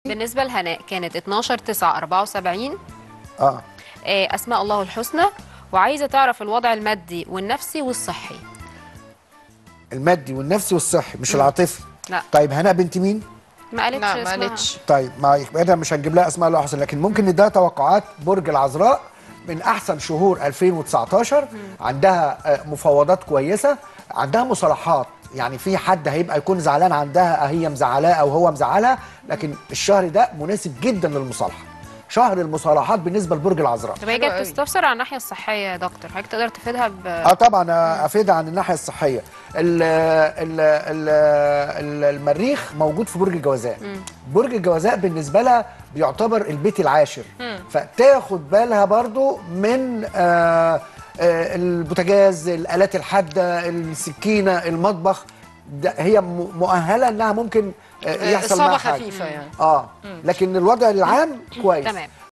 بالنسبه لهناء كانت 12 9 74 اه آه، اسماء الله الحسنى وعايزه تعرف الوضع المادي والنفسي والصحي المادي والنفسي والصحي مش العاطفي لا طيب هناء بنت مين ما قالتش لا ما اسمها. قالتش طيب ما يبقى إحنا مش هنجيب لها اسماء الله حسن لكن ممكن نديها توقعات برج العذراء من احسن شهور 2019 عندها آه، مفاوضات كويسه عندها مصالحات يعني في حد هيبقى يكون زعلان عندها هي مزعلاه او هو مزعلها لكن الشهر ده مناسب جدا للمصالحه شهر المصالحات بالنسبه لبرج العذراء طب هي حلو جت قوي. تستفسر عن الناحيه الصحيه يا دكتور حضرتك تقدر تفيدها ب اه طبعا آه، افيدها عن الناحيه الصحيه ال ال ال ال المريخ موجود في برج الجوزاء برج الجوزاء بالنسبه لها بيعتبر البيت العاشر فتاخد بالها برضو من آه آه البوتاجاز الالات الحاده السكينه المطبخ ده هي م- مؤهله انها ممكن آه يحصل إصابة معاها حاجة. خفيفة يعني. اه لكن الوضع العام كويس تمام